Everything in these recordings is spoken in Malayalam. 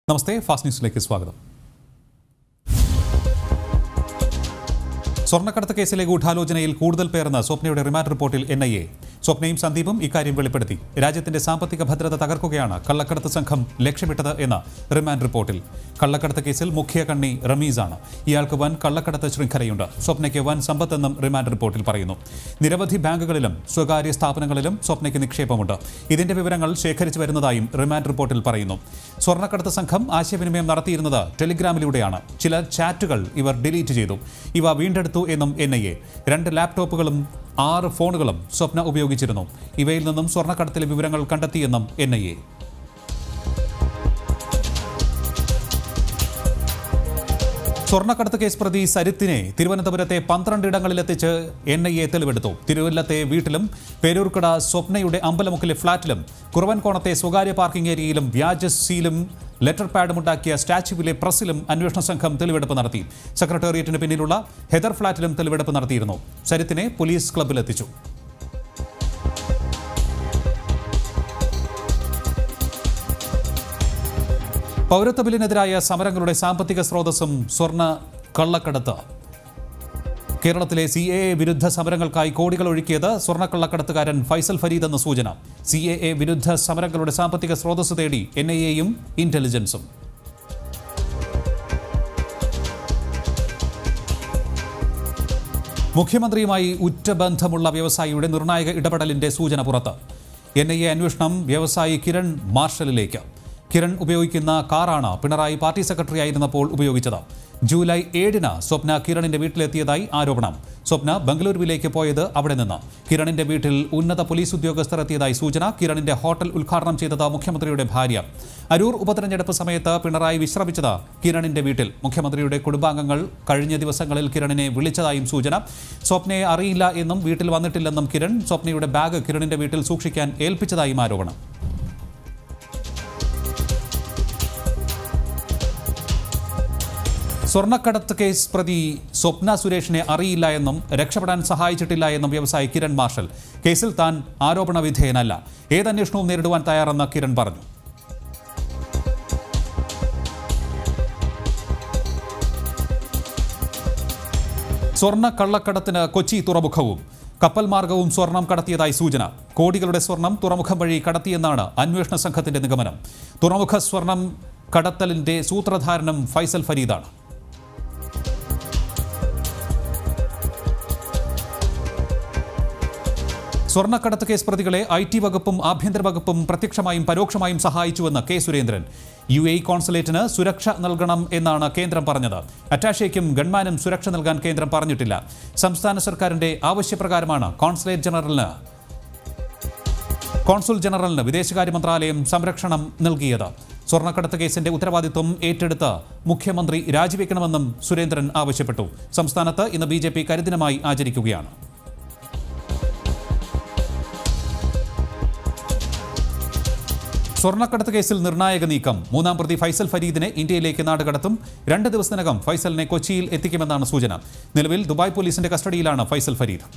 നമസ്തേ ഫാസ്റ്റ് ന്യൂസിലേക്ക് സ്വാഗതം സ്വർണ്ണക്കടത്ത് കേസിലെ ഗൂഢാലോചനയിൽ കൂടുതൽ പേർന്ന് സ്വപ്നയുടെ റിമാൻഡ് റിപ്പോർട്ടിൽ എൻ ഐ എ സ്വപ്നയും സന്ദീപും ഇക്കാര്യം വെളിപ്പെടുത്തി രാജ്യത്തിന്റെ സാമ്പത്തിക ഭദ്രത തകർക്കുകയാണ് കള്ളക്കടത്ത് സംഘം ലക്ഷ്യമിട്ടത് എന്ന റിമാൻഡ് റിപ്പോർട്ടിൽ കള്ളക്കടത്ത് കേസിൽ മുഖ്യ കണ്ണി റമീസാണ് ഇയാൾക്ക് വൻ കള്ളക്കടത്ത് ശൃംഖലയുണ്ട് സ്വപ്നയ്ക്ക് വൻ സമ്പത്തെന്നും റിമാൻഡ് റിപ്പോർട്ടിൽ പറയുന്നു നിരവധി ബാങ്കുകളിലും സ്വകാര്യ സ്ഥാപനങ്ങളിലും സ്വപ്നയ്ക്ക് നിക്ഷേപമുണ്ട് ഇതിന്റെ വിവരങ്ങൾ ശേഖരിച്ചു വരുന്നതായും റിമാൻഡ് റിപ്പോർട്ടിൽ പറയുന്നു സ്വർണ്ണക്കടത്ത് സംഘം ആശയവിനിമയം നടത്തിയിരുന്നത് ടെലിഗ്രാമിലൂടെയാണ് ചില ചാറ്റുകൾ ഇവർ ഡിലീറ്റ് ചെയ്തു ഇവ വീണ്ടെടുത്തു എന്നും എൻ ഐ എ രണ്ട് ലാപ്ടോപ്പുകളും ആറ് ഫോണുകളും സ്വപ്ന ഉപയോഗിച്ചിരുന്നു ഇവയിൽ നിന്നും സ്വർണ്ണക്കടത്തിലെ വിവരങ്ങൾ കണ്ടെത്തിയെന്നും എൻ ഐ എ സ്വർണ്ണക്കടത്ത് കേസ് പ്രതി സരിത്തിനെ തിരുവനന്തപുരത്തെ പന്ത്രണ്ട് ഇടങ്ങളിലെത്തിച്ച് എൻ ഐ എ തെളിവെടുത്തു തിരുവല്ലത്തെ വീട്ടിലും പേരൂർക്കട സ്വപ്നയുടെ അമ്പലമുക്കിലെ ഫ്ളാറ്റിലും കുറവൻകോണത്തെ സ്വകാര്യ പാർക്കിംഗ് ഏരിയയിലും വ്യാജ സീലും ലെറ്റർ പാഡും ഉണ്ടാക്കിയ സ്റ്റാച്യുവിലെ പ്രസിലും അന്വേഷണ സംഘം തെളിവെടുപ്പ് നടത്തി സെക്രട്ടേറിയറ്റിന് പിന്നിലുള്ള ഹെദർ ഫ്ളാറ്റിലും തെളിവെടുപ്പ് നടത്തിയിരുന്നു സരിത്തിനെ പോലീസ് ക്ലബ്ബിലെത്തിച്ചു പൗരത്വ ബില്ലിനെതിരായ സമരങ്ങളുടെ സാമ്പത്തിക സ്രോതസ്സും സ്വർണ്ണ കള്ളക്കടത്ത് കേരളത്തിലെ സി എ എ വിരുദ്ധ സമരങ്ങൾക്കായി കോടികൾ ഒഴുക്കിയത് സ്വർണ്ണക്കള്ളക്കടത്തുകാരൻ ഫൈസൽ ഫരീദ് എന്ന സൂചന സി എ എ വിരുദ്ധ സമരങ്ങളുടെ സാമ്പത്തിക സ്രോതസ് തേടി എൻ ഐ എയും ഇന്റലിജൻസും മുഖ്യമന്ത്രിയുമായി ഉറ്റ ബന്ധമുള്ള വ്യവസായിയുടെ നിർണായക ഇടപെടലിന്റെ സൂചന പുറത്ത് എൻ ഐ എ അന്വേഷണം വ്യവസായി കിരൺ മാർഷലിലേക്ക് കിരൺ ഉപയോഗിക്കുന്ന കാറാണ് പിണറായി പാർട്ടി സെക്രട്ടറി ആയിരുന്നപ്പോൾ ഉപയോഗിച്ചത് ജൂലൈ ഏഴിന് സ്വപ്ന കിരണിന്റെ വീട്ടിലെത്തിയതായി ആരോപണം സ്വപ്ന ബംഗളൂരുവിലേക്ക് പോയത് അവിടെ നിന്ന് കിരണിന്റെ വീട്ടിൽ ഉന്നത പോലീസ് ഉദ്യോഗസ്ഥർ എത്തിയതായി സൂചന കിരണിന്റെ ഹോട്ടൽ ഉദ്ഘാടനം ചെയ്തത് മുഖ്യമന്ത്രിയുടെ ഭാര്യ അരൂർ ഉപതെരഞ്ഞെടുപ്പ് സമയത്ത് പിണറായി വിശ്രമിച്ചത് കിരണിന്റെ വീട്ടിൽ മുഖ്യമന്ത്രിയുടെ കുടുംബാംഗങ്ങൾ കഴിഞ്ഞ ദിവസങ്ങളിൽ കിരണിനെ വിളിച്ചതായും സൂചന സ്വപ്നയെ അറിയില്ല എന്നും വീട്ടിൽ വന്നിട്ടില്ലെന്നും കിരൺ സ്വപ്നയുടെ ബാഗ് കിരണിന്റെ വീട്ടിൽ സൂക്ഷിക്കാൻ ഏൽപ്പിച്ചതായും ആരോപണം സ്വർണ്ണക്കടത്ത് കേസ് പ്രതി സ്വപ്ന സുരേഷിനെ അറിയില്ല എന്നും രക്ഷപ്പെടാൻ സഹായിച്ചിട്ടില്ല എന്നും വ്യവസായി കിരൺ മാർഷൽ കേസിൽ താൻ ആരോപണ വിധേയനല്ല ഏതന്വേഷണവും നേരിടുവാൻ തയ്യാറെന്ന് കിരൺ പറഞ്ഞു സ്വർണ്ണ കള്ളക്കടത്തിന് കൊച്ചി തുറമുഖവും കപ്പൽ മാർഗവും സ്വർണം കടത്തിയതായി സൂചന കോടികളുടെ സ്വർണം തുറമുഖം വഴി കടത്തിയെന്നാണ് അന്വേഷണ സംഘത്തിന്റെ നിഗമനം തുറമുഖ സ്വർണം കടത്തലിന്റെ സൂത്രധാരനും ഫൈസൽ ഫരീദാണ് സ്വർണ്ണക്കടത്ത് കേസ് പ്രതികളെ ഐ ടി വകുപ്പും ആഭ്യന്തര വകുപ്പും പ്രത്യക്ഷമായും പരോക്ഷമായും സഹായിച്ചുവെന്ന് കെ സുരേന്ദ്രൻ യു എ കോൺസുലേറ്റിന് സുരക്ഷ നൽകണം എന്നാണ് കേന്ദ്രം പറഞ്ഞത് അറ്റാഷയ്ക്കും ഗൺമാനും സുരക്ഷ നൽകാൻ കേന്ദ്രം പറഞ്ഞിട്ടില്ല സംസ്ഥാന സർക്കാരിന്റെ ആവശ്യപ്രകാരമാണ് കോൺസുലേറ്റ് ജനറലിന് കോൺസുൽ ജനറലിന് വിദേശകാര്യ മന്ത്രാലയം സംരക്ഷണം നൽകിയത് സ്വർണ്ണക്കടത്ത് കേസിന്റെ ഉത്തരവാദിത്വം ഏറ്റെടുത്ത് മുഖ്യമന്ത്രി രാജിവെക്കണമെന്നും സുരേന്ദ്രൻ ആവശ്യപ്പെട്ടു സംസ്ഥാനത്ത് ഇന്ന് ബി ജെ പി കരിദിനമായി ആചരിക്കുകയാണ് സ്വർണ്ണക്കടത്ത് കേസിൽ നിർണായക നീക്കം മൂന്നാം പ്രതി ഫൈസൽ ഫരീദിനെ ഇന്ത്യയിലേക്ക് നാടുകടത്തും രണ്ട് ദിവസത്തിനകം ഫൈസലിനെ കൊച്ചിയിൽ എത്തിക്കുമെന്നാണ് സൂചന നിലവിൽ ദുബായ് പോലീസിന്റെ കസ്റ്റഡിയിലാണ് ഫൈസൽ ഫരീദ്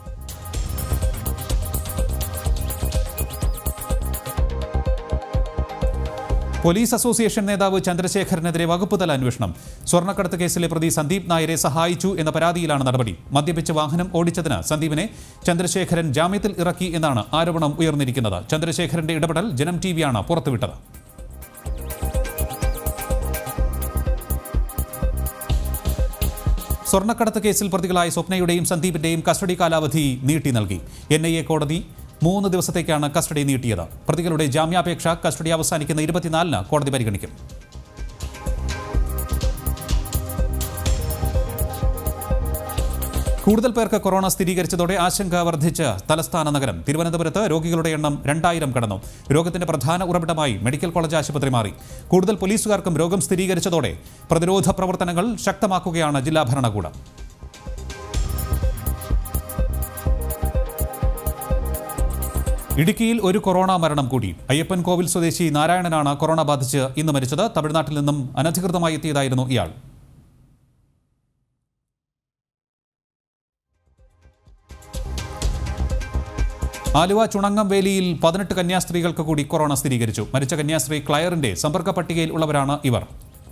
പോലീസ് അസോസിയേഷൻ നേതാവ് ചന്ദ്രശേഖരനെതിരെ വകുപ്പ് തല അന്വേഷണം സ്വർണ്ണക്കടത്ത് കേസിലെ പ്രതി സന്ദീപ് നായരെ സഹായിച്ചു എന്ന പരാതിയിലാണ് നടപടി മദ്യപിച്ച് വാഹനം ഓടിച്ചതിന് സന്ദീപിനെ ചന്ദ്രശേഖരൻ ജാമ്യത്തിൽ ഇറക്കി എന്നാണ് ആരോപണം ഉയർന്നിരിക്കുന്നത് ചന്ദ്രശേഖരന്റെ ഇടപെടൽ ജനം ടി വിയാണ് പുറത്തുവിട്ടത് സ്വർണ്ണക്കടത്ത് കേസിൽ പ്രതികളായ സ്വപ്നയുടെയും സന്ദീപിന്റെയും കസ്റ്റഡി കാലാവധി നീട്ടി നൽകി എൻ ഐ എ കോടതി മൂന്ന് ദിവസത്തേക്കാണ് കസ്റ്റഡി നീട്ടിയത് പ്രതികളുടെ ജാമ്യാപേക്ഷ കസ്റ്റഡി അവസാനിക്കുന്ന ഇരുപത്തിനാലിന് കോടതി പരിഗണിക്കും കൂടുതൽ പേർക്ക് കൊറോണ സ്ഥിരീകരിച്ചതോടെ ആശങ്ക വർദ്ധിച്ച് തലസ്ഥാന നഗരം തിരുവനന്തപുരത്ത് രോഗികളുടെ എണ്ണം രണ്ടായിരം കടന്നു രോഗത്തിന്റെ പ്രധാന ഉറവിടമായി മെഡിക്കൽ കോളേജ് ആശുപത്രി മാറി കൂടുതൽ പോലീസുകാർക്കും രോഗം സ്ഥിരീകരിച്ചതോടെ പ്രതിരോധ പ്രവർത്തനങ്ങൾ ശക്തമാക്കുകയാണ് ജില്ലാ ഭരണകൂടം ഇടുക്കിയിൽ ഒരു കൊറോണ മരണം കൂടി അയ്യപ്പൻ കോവിൽ സ്വദേശി നാരായണനാണ് കൊറോണ ബാധിച്ച് ഇന്ന് മരിച്ചത് തമിഴ്നാട്ടിൽ നിന്നും അനധികൃതമായി എത്തിയതായിരുന്നു ഇയാൾ ആലുവ ചുണങ്ങംവേലിയിൽ പതിനെട്ട് കന്യാസ്ത്രീകൾക്ക് കൂടി കൊറോണ സ്ഥിരീകരിച്ചു മരിച്ച കന്യാസ്ത്രീ ക്ലയറിന്റെ സമ്പർക്ക പട്ടികയിൽ ഉള്ളവരാണ് ഇവർ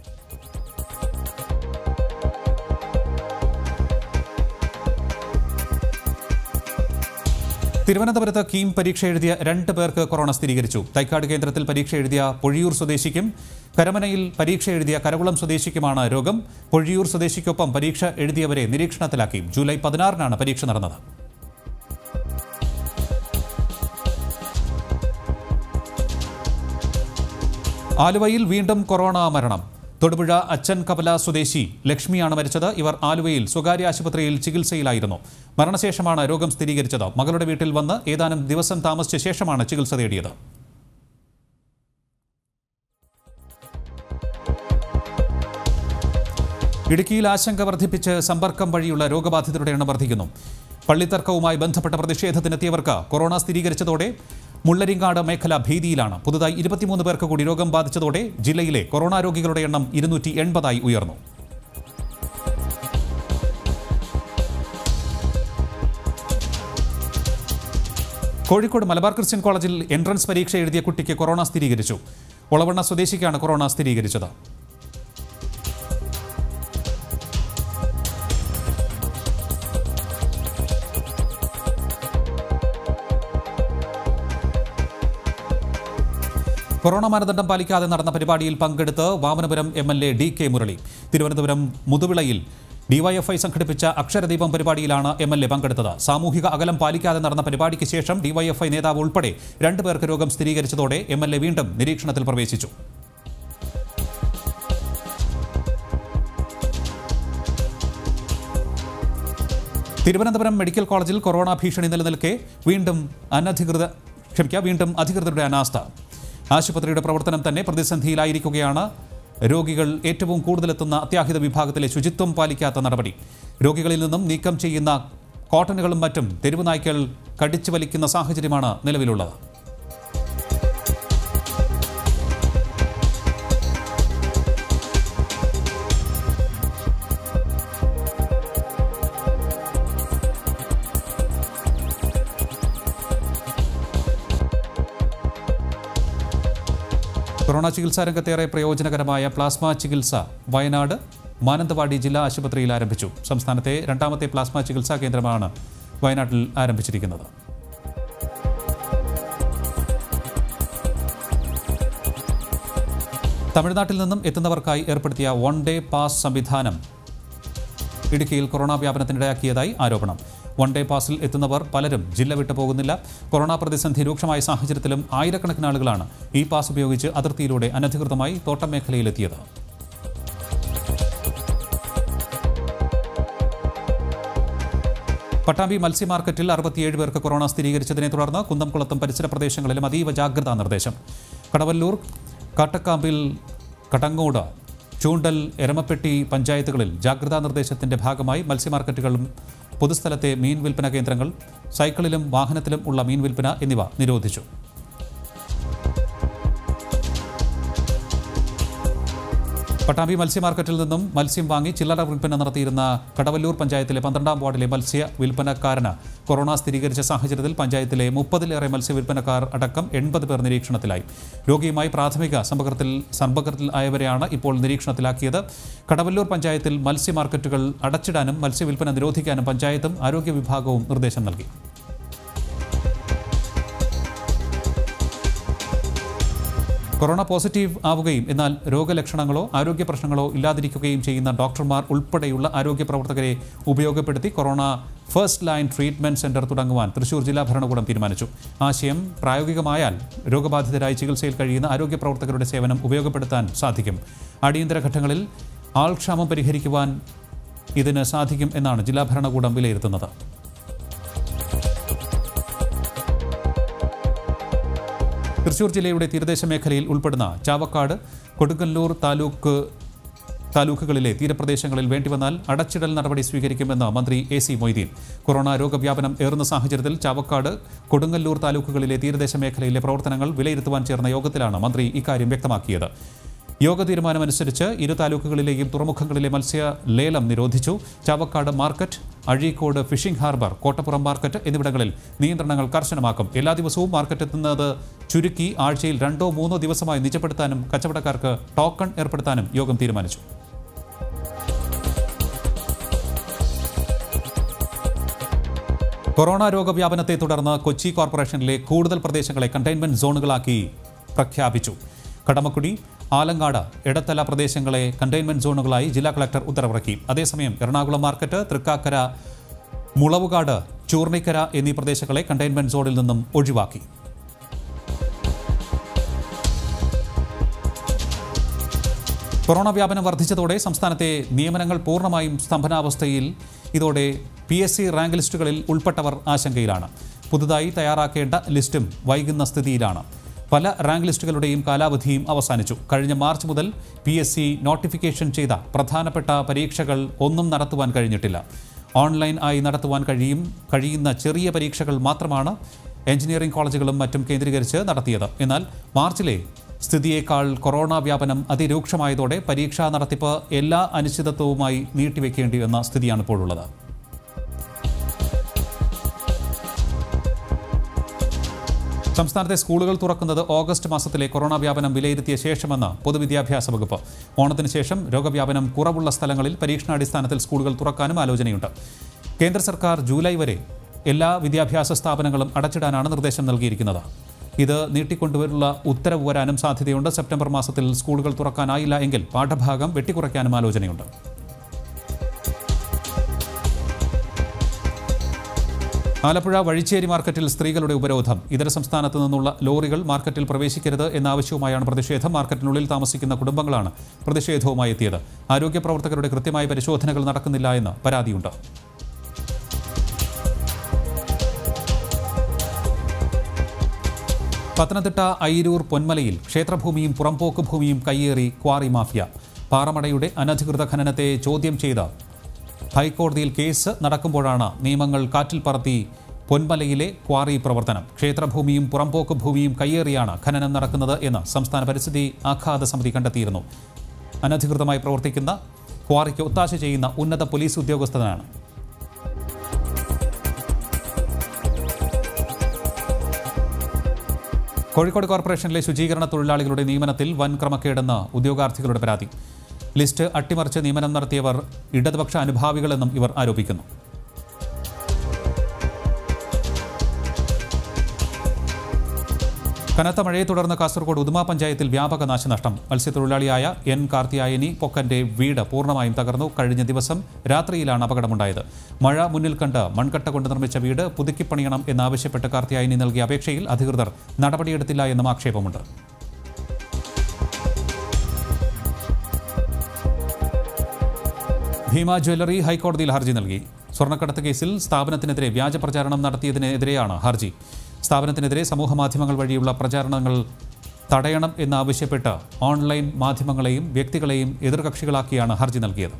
തിരുവനന്തപുരത്ത് കീം പരീക്ഷ എഴുതിയ രണ്ട് പേർക്ക് കൊറോണ സ്ഥിരീകരിച്ചു തൈക്കാട് കേന്ദ്രത്തിൽ പരീക്ഷ എഴുതിയ പൊഴിയൂർ സ്വദേശിക്കും കരമനയിൽ പരീക്ഷ എഴുതിയ കരകുളം സ്വദേശിക്കുമാണ് രോഗം പൊഴിയൂർ സ്വദേശിക്കൊപ്പം പരീക്ഷ എഴുതിയവരെ നിരീക്ഷണത്തിലാക്കി ജൂലൈ പതിനാറിനാണ് പരീക്ഷ നടന്നത് ആലുവയിൽ വീണ്ടും കൊറോണ മരണം തൊടുപുഴ അച്ചൻ കപല സ്വദേശി ലക്ഷ്മിയാണ് മരിച്ചത് ഇവർ ആലുവയിൽ സ്വകാര്യ ആശുപത്രിയിൽ ചികിത്സയിലായിരുന്നു മരണശേഷമാണ് രോഗം സ്ഥിരീകരിച്ചത് മകളുടെ വീട്ടിൽ വന്ന് ഏതാനും ദിവസം താമസിച്ച ശേഷമാണ് ചികിത്സ തേടിയത് ഇടുക്കിയിൽ ആശങ്ക വർദ്ധിപ്പിച്ച് സമ്പർക്കം വഴിയുള്ള രോഗബാധിതരുടെ എണ്ണം വർദ്ധിക്കുന്നു പള്ളിത്തർക്കവുമായി ബന്ധപ്പെട്ട പ്രതിഷേധത്തിനെത്തിയവർക്ക് കൊറോണ സ്ഥിരീകരിച്ചതോടെ മുള്ളരിങ്ങാട് മേഖല ഭീതിയിലാണ് പുതുതായി ഇരുപത്തിമൂന്ന് പേർക്ക് കൂടി രോഗം ബാധിച്ചതോടെ ജില്ലയിലെ കൊറോണ രോഗികളുടെ എണ്ണം ഇരുന്നൂറ്റി എൺപതായി ഉയർന്നു കോഴിക്കോട് മലബാർ ക്രിസ്ത്യൻ കോളേജിൽ എൻട്രൻസ് പരീക്ഷ എഴുതിയ കുട്ടിക്ക് കൊറോണ സ്ഥിരീകരിച്ചു ഒളവണ്ണ സ്വദേശിക്കാണ് കൊറോണ സ്ഥിരീകരിച്ചത് കൊറോണ മാനദണ്ഡം പാലിക്കാതെ നടന്ന പരിപാടിയിൽ പങ്കെടുത്ത് Vamanapuram M L A D K Murali Thiruvananthapuram മുതുവിളയിൽ ഡിവൈഎഫ്ഐ സംഘടിപ്പിച്ച അക്ഷരദീപം പരിപാടിയിലാണ് എം എൽ എ പങ്കെടുത്തത് സാമൂഹിക അകലം പാലിക്കാതെ നടന്ന പരിപാടിക്ക് ശേഷം ഡിവൈഎഫ്ഐ നേതാവ് ഉൾപ്പെടെ രണ്ടുപേർക്ക് രോഗം സ്ഥിരീകരിച്ചതോടെ എം എൽ എ വീണ്ടും നിരീക്ഷണത്തിൽ പ്രവേശിച്ചു തിരുവനന്തപുരം മെഡിക്കൽ കോളേജിൽ കൊറോണ ഭീഷണി നിലനിൽക്കെ വീണ്ടും അനധികൃത ക്ഷമിക്കുക വീണ്ടും അധികൃതരുടെ അനാസ്ഥ ആശുപത്രിയുടെ പ്രവർത്തനം തന്നെ പ്രതിസന്ധിയിലായിരിക്കുകയാണ് രോഗികൾ ഏറ്റവും കൂടുതലെത്തുന്ന അത്യാഹിത വിഭാഗത്തിലെ ശുചിത്വം പാലിക്കാത്ത നടപടി രോഗികളിൽ നിന്നും നീക്കം ചെയ്യുന്ന കോട്ടനുകളും മറ്റും തെരുവ് നായ്ക്കൾ കടിച്ചു വലിക്കുന്ന സാഹചര്യമാണ് നിലവിലുള്ളത് കൊറോണ ചികിത്സാ രംഗത്തേറെ പ്രയോജനകരമായ പ്ലാസ്മ ചികിത്സ വയനാട് മാനന്തവാടി ജില്ലാ ആശുപത്രിയിൽ ആരംഭിച്ചു സംസ്ഥാനത്തെ രണ്ടാമത്തെ പ്ലാസ്മ ചികിത്സാ കേന്ദ്രമാണ് വയനാട്ടിൽ ആരംഭിച്ചിരിക്കുന്നത് തമിഴ്നാട്ടിൽ നിന്നും എത്തുന്നവർക്കായി ഏർപ്പെടുത്തിയ വൺ ഡേ പാസ് സംവിധാനം ഇടുക്കിയിൽ കൊറോണ വ്യാപനത്തിനിടയാക്കിയതായി ആരോപണം വൺ ഡേ പാസിൽ എത്തുന്നവർ പലരും ജില്ല വിട്ടു പോകുന്നില്ല കൊറോണ പ്രതിസന്ധി രൂക്ഷമായ സാഹചര്യത്തിലും ആയിരക്കണക്കിന് ആളുകളാണ് ഈ പാസ് ഉപയോഗിച്ച് അതിർത്തിയിലൂടെ അനധികൃതമായി തോട്ടം മേഖലയിലെത്തിയത് പട്ടാമ്പി മത്സ്യ മാർക്കറ്റിൽ അറുപത്തിയേഴ് പേർക്ക് കൊറോണ സ്ഥിരീകരിച്ചതിനെ തുടർന്ന് കുന്നംകുളത്തും പരിസര പ്രദേശങ്ങളിലും അതീവ ജാഗ്രതാ നിർദ്ദേശം കടവല്ലൂർ കാട്ടക്കാമ്പിൽ കടങ്ങോട് ചൂണ്ടൽ എരമപ്പെട്ടി പഞ്ചായത്തുകളിൽ ജാഗ്രതാ നിർദ്ദേശത്തിന്റെ ഭാഗമായി മത്സ്യ മാർക്കറ്റുകളും പൊതുസ്ഥലത്തെ മീൻ വിൽപ്പന കേന്ദ്രങ്ങൾ സൈക്കിളിലും വാഹനത്തിലും ഉള്ള മീൻ വിൽപ്പന എന്നിവ നിരോധിച്ചു പട്ടാമ്പി മത്സ്യ മാർക്കറ്റിൽ നിന്നും മത്സ്യം വാങ്ങി ചില്ലറ വിൽപ്പന നടത്തിയിരുന്ന കടവല്ലൂർ പഞ്ചായത്തിലെ പന്ത്രണ്ടാം വാർഡിലെ മത്സ്യ വിൽപ്പനക്കാരന് കൊറോണ സ്ഥിരീകരിച്ച സാഹചര്യത്തിൽ പഞ്ചായത്തിലെ മുപ്പതിലേറെ മത്സ്യ വിൽപ്പനക്കാർ അടക്കം എൺപത് പേർ നിരീക്ഷണത്തിലായി രോഗിയുമായി പ്രാഥമിക സമ്പർക്കത്തിൽ സമ്പർക്കത്തിൽ ആയവരെയാണ് ഇപ്പോൾ നിരീക്ഷണത്തിലാക്കിയത് കടവല്ലൂർ പഞ്ചായത്തിൽ മത്സ്യ മാർക്കറ്റുകൾ അടച്ചിടാനും മത്സ്യവിൽപ്പന നിരോധിക്കാനും പഞ്ചായത്തും ആരോഗ്യ വിഭാഗവും നിർദ്ദേശം നൽകി കൊറോണ പോസിറ്റീവ് ആവുകയും എന്നാൽ രോഗലക്ഷണങ്ങളോ ആരോഗ്യ പ്രശ്നങ്ങളോ ഇല്ലാതിരിക്കുകയും ചെയ്യുന്ന ഡോക്ടർമാർ ഉൾപ്പെടെയുള്ള ആരോഗ്യ പ്രവർത്തകരെ ഉപയോഗപ്പെടുത്തി corona first line treatment centre തുടങ്ങുവാൻ തൃശൂർ ജില്ലാ ഭരണകൂടം തീരുമാനിച്ചു ആശയം പ്രായോഗികമായാൽ രോഗബാധിതരായി ചികിത്സയിൽ കഴിയുന്ന ആരോഗ്യ പ്രവർത്തകരുടെ സേവനം ഉപയോഗപ്പെടുത്താൻ സാധിക്കും അടിയന്തര ഘട്ടങ്ങളിൽ ആൾക്ഷാമം പരിഹരിക്കുവാൻ ഇതിന് സാധിക്കും എന്നാണ് ജില്ലാ ഭരണകൂടം വിലയിരുത്തുന്നത് തൃശൂർ ജില്ലയുടെ തീരദേശ മേഖലയിൽ ഉൾപ്പെടുന്ന ചാവക്കാട് കൊടുങ്ങല്ലൂർ താലൂക്ക് താലൂക്കുകളിലെ തീരപ്രദേശങ്ങളിൽ വേണ്ടിവന്നാൽ അടച്ചിടൽ നടപടി സ്വീകരിക്കുമെന്ന് മന്ത്രി എ സി മൊയ്തീൻ കൊറോണ രോഗവ്യാപനം ഏറുന്ന സാഹചര്യത്തിൽ ചാവക്കാട് കൊടുങ്ങല്ലൂർ താലൂക്കുകളിലെ തീരദേശ മേഖലയിലെ പ്രവർത്തനങ്ങൾ വിലയിരുത്തുവാൻ ചേർന്ന യോഗത്തിലാണ് മന്ത്രി ഇക്കാര്യം വ്യക്തമാക്കിയത് യോഗ തീരുമാനമനുസരിച്ച് ഇരു താലൂക്കുകളിലെയും തുറമുഖങ്ങളിലെ മത്സ്യ ലേലം നിരോധിച്ചു Chavakkad market Azhikode fishing harbour Kottappuram market എന്നിവിടങ്ങളിൽ നിയന്ത്രണങ്ങൾ കർശനമാക്കും എല്ലാ ദിവസവും മാർക്കറ്റ് എത്തുന്നത് ചുരുക്കി ആഴ്ചയിൽ രണ്ടോ മൂന്നോ ദിവസമായി നിജപ്പെടുത്താനും കച്ചവടക്കാർക്ക് ടോക്കൺ ഏർപ്പെടുത്താനും യോഗം തീരുമാനിച്ചു കൊറോണ രോഗവ്യാപനത്തെ തുടർന്ന് കൊച്ചി കോർപ്പറേഷനിലെ കൂടുതൽ പ്രദേശങ്ങളെ കണ്ടെയ്ൻമെന്റ് സോണുകളാക്കി പ്രഖ്യാപിച്ചു കടമക്കുടി ആലങ്ങാട് എടത്തല പ്രദേശങ്ങളെ കണ്ടെയ്ൻമെന്റ് സോണുകളായി ജില്ലാ കളക്ടർ ഉത്തരവിറക്കി അതേസമയം എറണാകുളം മാർക്കറ്റ് തൃക്കാക്കര മുളവുകാട് ചൂർണിക്കര എന്നീ പ്രദേശങ്ങളെ കണ്ടെയ്ൻമെന്റ് സോണിൽ നിന്നും ഒഴിവാക്കി കൊറോണ വ്യാപനം വർദ്ധിച്ചതോടെ സംസ്ഥാനത്തെ നിയമനങ്ങൾ പൂർണ്ണമായും സ്തംഭനാവസ്ഥയിൽ ഇതോടെ പി എസ് സി റാങ്ക് ലിസ്റ്റുകളിൽ ഉൾപ്പെട്ടവർ ആശങ്കയിലാണ് പുതുതായി തയ്യാറാക്കേണ്ട ലിസ്റ്റും വൈകുന്ന സ്ഥിതിയിലാണ് പല റാങ്ക് ലിസ്റ്റുകളുടെയും കാലാവധിയും അവസാനിച്ചു കഴിഞ്ഞ മാർച്ച് മുതൽ പി എസ് സി നോട്ടിഫിക്കേഷൻ ചെയ്ത പ്രധാനപ്പെട്ട പരീക്ഷകൾ ഒന്നും നടത്തുവാൻ കഴിഞ്ഞിട്ടില്ല ഓൺലൈൻ ആയി നടത്തുവാൻ കഴിയും കഴിയുന്ന ചെറിയ പരീക്ഷകൾ മാത്രമാണ് എഞ്ചിനീയറിംഗ് കോളേജുകളും മറ്റും കേന്ദ്രീകരിച്ച് നടത്തിയത് എന്നാൽ മാർച്ചിലെ സ്ഥിതിയേക്കാൾ കൊറോണ വ്യാപനം അതിരൂക്ഷമായതോടെ പരീക്ഷാ നടത്തിപ്പ് എല്ലാ അനിശ്ചിതത്വവുമായി നീട്ടിവെക്കേണ്ടി വന്ന സ്ഥിതിയാണ് ഇപ്പോഴുള്ളത് സംസ്ഥാനത്തെ സ്കൂളുകൾ തുറക്കുന്നത് ഓഗസ്റ്റ് മാസത്തിലെ കൊറോണ വ്യാപനം വിലയിരുത്തിയ ശേഷമെന്ന് പൊതുവിദ്യാഭ്യാസ വകുപ്പ് ഓണത്തിന് ശേഷം രോഗവ്യാപനം കുറവുള്ള സ്ഥലങ്ങളിൽ പരീക്ഷണാടിസ്ഥാനത്തിൽ സ്കൂളുകൾ തുറക്കാനും ആലോചനയുണ്ട് കേന്ദ്ര സർക്കാർ ജൂലൈ വരെ എല്ലാ വിദ്യാഭ്യാസ സ്ഥാപനങ്ങളും അടച്ചിടാനാണ് നിർദ്ദേശം നൽകിയിരിക്കുന്നത് ഇത് നീട്ടിക്കൊണ്ടുവരുള്ള ഉത്തരവ് വരാനും സാധ്യതയുണ്ട് സെപ്റ്റംബർ മാസത്തിൽ സ്കൂളുകൾ തുറക്കാനായില്ല എങ്കിൽ പാഠഭാഗം വെട്ടിക്കുറയ്ക്കാനും ആലോചനയുണ്ട് ആലപ്പുഴ വഴിച്ചേരി മാർക്കറ്റിൽ സ്ത്രീകളുടെ ഉപരോധം ഇതര സംസ്ഥാനത്ത് നിന്നുള്ള ലോറികൾ മാർക്കറ്റിൽ പ്രവേശിക്കരുത് എന്ന ആവശ്യവുമായാണ് പ്രതിഷേധം മാർക്കറ്റിനുള്ളിൽ താമസിക്കുന്ന കുടുംബങ്ങളാണ് പ്രതിഷേധവുമായി എത്തിയത് ആരോഗ്യ പ്രവർത്തകരുടെ കൃത്യമായ പരിശോധനകൾ നടക്കുന്നില്ല എന്ന് പരാതിയുണ്ട് പത്തനംതിട്ട അയിരൂർ പൊന്മലയിൽ ക്ഷേത്രഭൂമിയും പുറംപോക്ക് ഭൂമിയും കയ്യേറി ക്വാറി മാഫിയ പാറമടയുടെ അനധികൃത ഖനനത്തെ ചോദ്യം ചെയ്ത് ഹൈക്കോടതിയിൽ കേസ് നടക്കുമ്പോഴാണ് നിയമങ്ങൾ കാറ്റിൽ പറത്തി പൊന്മലയിലെ ക്വാറി പ്രവർത്തനം ക്ഷേത്രഭൂമിയും പുറംപോക്ക് ഭൂമിയും കയ്യേറിയാണ് ഖനനം നടക്കുന്നത് എന്ന് സംസ്ഥാന പരിസ്ഥിതി ആഘാത സമിതി കണ്ടെത്തിയിരുന്നു അനധികൃതമായി പ്രവർത്തിക്കുന്ന ക്വാറിക്ക് ഒത്താശ ചെയ്യുന്ന ഉന്നത പോലീസ് ഉദ്യോഗസ്ഥനാണ് കോഴിക്കോട് കോർപ്പറേഷനിലെ ശുചീകരണ തൊഴിലാളികളുടെ നിയമനത്തിൽ വൻ ക്രമക്കേടെന്ന് ഉദ്യോഗാർത്ഥികളുടെ പരാതി ലിസ്റ്റ് അട്ടിമറിച്ച് നിയമനം നടത്തിയവർ ഇടതുപക്ഷ അനുഭാവികളെന്നും ഇവർ ആരോപിക്കുന്നു കനത്ത മഴയെ തുടർന്ന് കാസർഗോഡ് ഉദുമ പഞ്ചായത്തിൽ വ്യാപക നാശനഷ്ടം മത്സ്യത്തൊഴിലാളിയായ എൻ കാർത്തിയായനി പൊക്കന്റെ വീട് പൂർണ്ണമായും തകർന്നു കഴിഞ്ഞ ദിവസം രാത്രിയിലാണ് അപകടമുണ്ടായത് മഴ മുന്നിൽ കണ്ട് മൺകട്ട കൊണ്ട് നിർമ്മിച്ച വീട് പുതുക്കിപ്പണിയണം എന്നാവശ്യപ്പെട്ട് കാർത്തിയായനി നൽകിയ അപേക്ഷയിൽ അധികൃതർ നടപടിയെടുത്തില്ല എന്നും ആക്ഷേപമുണ്ട് ഭീമ ജ്വല്ലറി ഹൈക്കോടതിയിൽ ഹർജി നൽകി സ്വർണ്ണക്കടത്ത് കേസിൽ സ്ഥാപനത്തിനെതിരെ വ്യാജ പ്രചാരണം നടത്തിയതിനെതിരെയാണ് ഹർജി സ്ഥാപനത്തിനെതിരെ സമൂഹമാധ്യമങ്ങൾ വഴിയുള്ള പ്രചാരണങ്ങൾ തടയണം എന്നാവശ്യപ്പെട്ട് ഓൺലൈൻ മാധ്യമങ്ങളെയും വ്യക്തികളെയും എതിർകക്ഷികളാക്കിയാണ് ഹർജി നൽകിയത്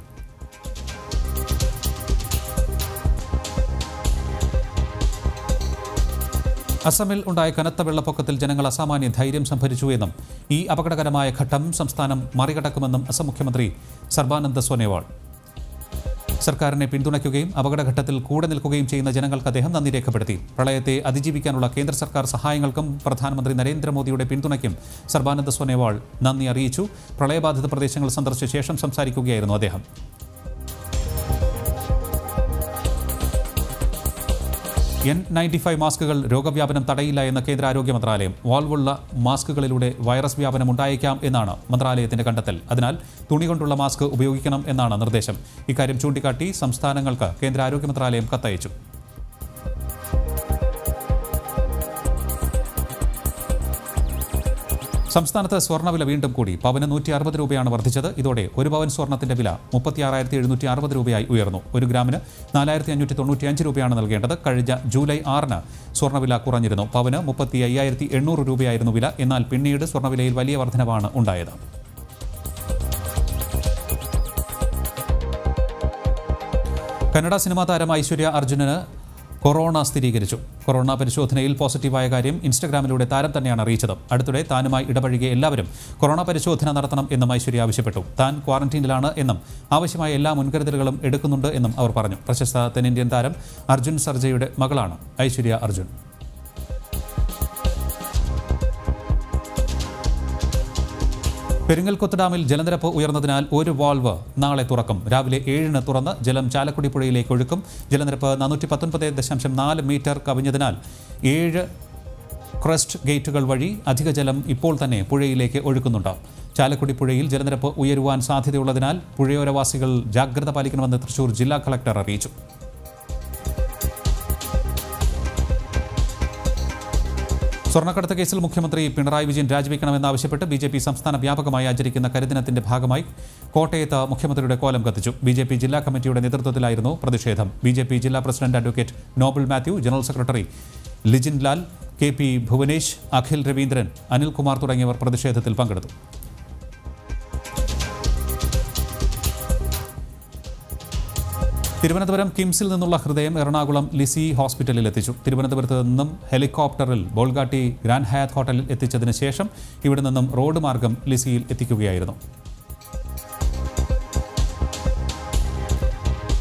അസമിൽ ഉണ്ടായ കനത്ത വെള്ളപ്പൊക്കത്തിൽ ജനങ്ങൾ അസാമാന്യ ധൈര്യം സംഭരിച്ചു എന്നും ഈ അപകടകരമായ ഘട്ടം സംസ്ഥാനം മറികടക്കുമെന്നും അസം മുഖ്യമന്ത്രി സർബാനന്ദ സോനോവാൾ സർക്കാരിനെ പിന്തുണയ്ക്കുകയും അപകടഘട്ടത്തിൽ കൂടെ നിൽക്കുകയും ചെയ്യുന്ന ജനങ്ങൾക്ക് അദ്ദേഹം നന്ദി രേഖപ്പെടുത്തി പ്രളയത്തെ അതിജീവിക്കാനുള്ള കേന്ദ്ര സർക്കാർ സഹായങ്ങൾക്കും പ്രധാനമന്ത്രി നരേന്ദ്രമോദിയുടെ പിന്തുണയ്ക്കും സർബാനന്ദ സോനോവാൾ നന്ദി അറിയിച്ചു പ്രളയബാധിത പ്രദേശങ്ങൾ സന്ദർശിച്ച ശേഷം സംസാരിക്കുകയായിരുന്നു അദ്ദേഹം എൻ നയൻറ്റി ഫൈവ് മാസ്കുകൾ രോഗവ്യാപനം തടയില്ല എന്ന കേന്ദ്ര ആരോഗ്യ മന്ത്രാലയം വാൾവുള്ള മാസ്കുകളിലൂടെ വൈറസ് വ്യാപനം ഉണ്ടായേക്കാം എന്നാണ് മന്ത്രാലയത്തിന്റെ കണ്ടെത്തൽ അതിനാൽ തുണി കൊണ്ടുള്ള മാസ്ക് ഉപയോഗിക്കണം എന്നാണ് നിർദ്ദേശം ഇക്കാര്യം ചൂണ്ടിക്കാട്ടി സംസ്ഥാനങ്ങൾക്ക് കേന്ദ്ര ആരോഗ്യ മന്ത്രാലയം കത്തയച്ചു സംസ്ഥാനത്ത് സ്വർണ്ണവില വീണ്ടും കൂടി പവന് നൂറ്റി അറുപത് രൂപയാണ് വർദ്ധിച്ചത് ഇതോടെ ഒരു പവൻ സ്വർണ്ണത്തിന്റെ വില മുപ്പത്തിയാറായിരത്തി എഴുന്നൂറ്റി അറുപത് രൂപയായി ഉയർന്നു ഒരു ഗ്രാമിന് നാലായിരത്തി അഞ്ഞൂറ്റി തൊണ്ണൂറ്റി അഞ്ച് രൂപയാണ് നൽകേണ്ടത് കഴിഞ്ഞ ജൂലൈ ആറിന് സ്വർണ്ണവില കുറഞ്ഞിരുന്നു പവന് മുപ്പത്തി അയ്യായിരത്തി എണ്ണൂറ് രൂപയായിരുന്നു വില എന്നാൽ പിന്നീട് സ്വർണ്ണവിലയിൽ വലിയ വർധനവാണ് ഉണ്ടായത് കന്നഡ സിനിമാ താരം ഐശ്വര്യ അർജുനന് കൊറോണ സ്ഥിരീകരിച്ചു കൊറോണ പരിശോധനയിൽ പോസിറ്റീവായ കാര്യം ഇൻസ്റ്റഗ്രാമിലൂടെ താരം തന്നെയാണ് അറിയിച്ചത് അടുത്തിടെ താനുമായി ഇടപഴകിയ എല്ലാവരും കൊറോണ പരിശോധന നടത്തണം എന്നും ഐശ്വര്യ ആവശ്യപ്പെട്ടു താൻ ക്വാറന്റീനിലാണ് എന്നും ആവശ്യമായ എല്ലാ മുൻകരുതലുകളും എടുക്കുന്നുണ്ട് എന്നും അവർ പറഞ്ഞു പ്രശസ്ത തെന്നിന്ത്യൻ താരം അർജുൻ സർജയുടെ മകളാണ് ഐശ്വര്യ അർജുൻ പെരിങ്ങൽകൊത്ത് ഡാമിൽ ജലനിരപ്പ് ഉയർന്നതിനാൽ ഒരു വാൾവ് നാളെ തുറക്കും രാവിലെ ഏഴിന് തുറന്ന് ജലം ചാലക്കുടി പുഴയിലേക്ക് ഒഴുക്കും ജലനിരപ്പ് നാനൂറ്റി പത്തൊൻപത് ദശാംശം നാല് മീറ്റർ കവിഞ്ഞതിനാൽ ഏഴ് ക്രസ്റ്റ് ഗേറ്റുകൾ വഴി അധിക ജലം ഇപ്പോൾ തന്നെ പുഴയിലേക്ക് ഒഴുക്കുന്നുണ്ട് ചാലക്കുടി പുഴയിൽ ജലനിരപ്പ് ഉയരുവാൻ സാധ്യതയുള്ളതിനാൽ പുഴയോരവാസികൾ ജാഗ്രത പാലിക്കണമെന്ന് തൃശൂർ ജില്ലാ കളക്ടർ അറിയിച്ചു സ്വർണ്ണക്കടത്ത് കേസിൽ മുഖ്യമന്ത്രി പിണറായി വിജയൻ രാജിവെക്കണമെന്നാവശ്യപ്പെട്ട് ബി ജെ പി സംസ്ഥാന വ്യാപകമായി ആചരിക്കുന്ന കരിദിനത്തിന്റെ ഭാഗമായി കോട്ടയത്ത് മുഖ്യമന്ത്രിയുടെ കോലം കത്തിച്ചു ബി ജെ പി ജില്ലാ കമ്മിറ്റിയുടെ നേതൃത്വത്തിലായിരുന്നു പ്രതിഷേധം ബി ജെ പി ജില്ലാ president advocate Noble Mathew general secretary Lijin Lal K P Bhuvanesh Akhil Raveendran Anilkumar തുടങ്ങിയവർ പ്രതിഷേധത്തിൽ പങ്കെടുത്തു തിരുവനന്തപുരം കിംസിൽ നിന്നുള്ള ഹൃദയം എറണാകുളം ലിസി ഹോസ്പിറ്റലിൽ എത്തിച്ചു തിരുവനന്തപുരത്ത് നിന്നും ഹെലികോപ്റ്ററിൽ ബോൾഗാട്ടി ഗ്രാൻഡ് ഹയാത്ത് ഹോട്ടലിൽ എത്തിച്ചതിന് ശേഷം ഇവിടെ നിന്നും റോഡ് മാർഗം ലിസിയിൽ എത്തിക്കുകയായിരുന്നു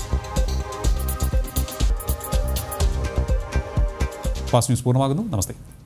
ഫാസ്റ്റ് ന്യൂസ് പൂർണ്ണമാകുന്നു നമസ്തേ